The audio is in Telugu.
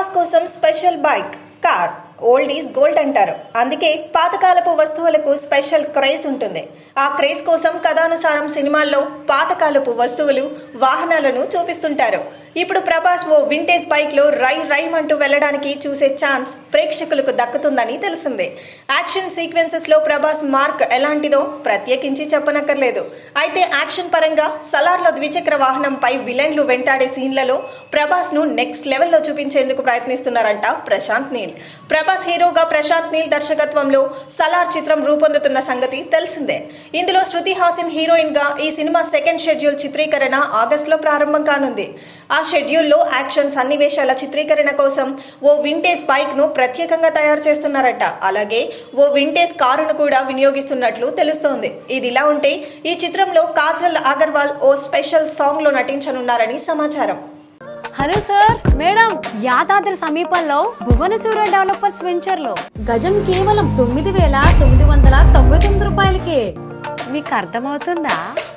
ప్రభాస్ కోసం special bike car old is gold అంటారు అందుకే పాతకాలపు వస్తువులకు స్పెషల్ క్రేజ్ ఉంటుంది ఆ క్రేజ్ కోసం కథానుసారం సినిమాల్లో పాతకాలపు వస్తువులు వాహనాలను చూపిస్తుంటారు ఇప్పుడు ప్రభాస్ ఓ వింటేజ్ బైక్ లో రై రైమ్ అంటూ వెళ్ళడానికి చూసే ఛాన్స్ ప్రేక్షకులకు దక్కుతుందని తెలిసిందే యాక్షన్ సీక్వెన్సెస్ లో ప్రభాస్ మార్క్ ఎలాంటిదో ప్రత్యేకించి చెప్పనక్కర్లేదు అయితే యాక్షన్ పరంగా సలార్లో ద్విచక్ర వాహనంపై విలన్లు వెంటాడే సీన్లలో ప్రభాస్ ను నెక్స్ట్ లెవెల్లో చూపించేందుకు ప్రయత్నిస్తున్నారంట ప్రశాంత్ నీల్ ప్రభాస్ హీరోగా ప్రశాంత్ నీల్ దర్శకత్వంలో సలార్ చిత్రం రూపొందుతున్న సంగతి తెలిసిందే ఇందులో శృతి హాసిన్ హీరోయిన్ గా ఈ సినిమా సెకండ్ షెడ్యూల్ చిత్రీకరణ ఆగస్టులో ప్రారంభం కానుంది ఆ షెడ్యూల్లో యాక్షన్ సన్నివేశాల చిత్రీకరణ కోసం ఓ వింటేజ్ బైక్ ను ప్రత్యేకంగా తయారు చేస్తున్నారట అలాగే ఓ వింటేజ్ కారును కూడా వినియోగిస్తున్నట్లు తెలుస్తోంది ఇది ఇలా ఉంటే ఈ చిత్రంలో కాజల్ అగర్వాల్ ఓ స్పెషల్ సాంగ్ లో నటించనున్నారని సమాచారం హలో సార్ మేడం యాదాద్రి సమీపంలో భువనసూర డెవలపర్స్ వెంచర్ లో గజం కేవలం తొమ్మిది వేల తొమ్మిది వందల తొంభై తొమ్మిది రూపాయలకే మీకు అర్థమవుతుందా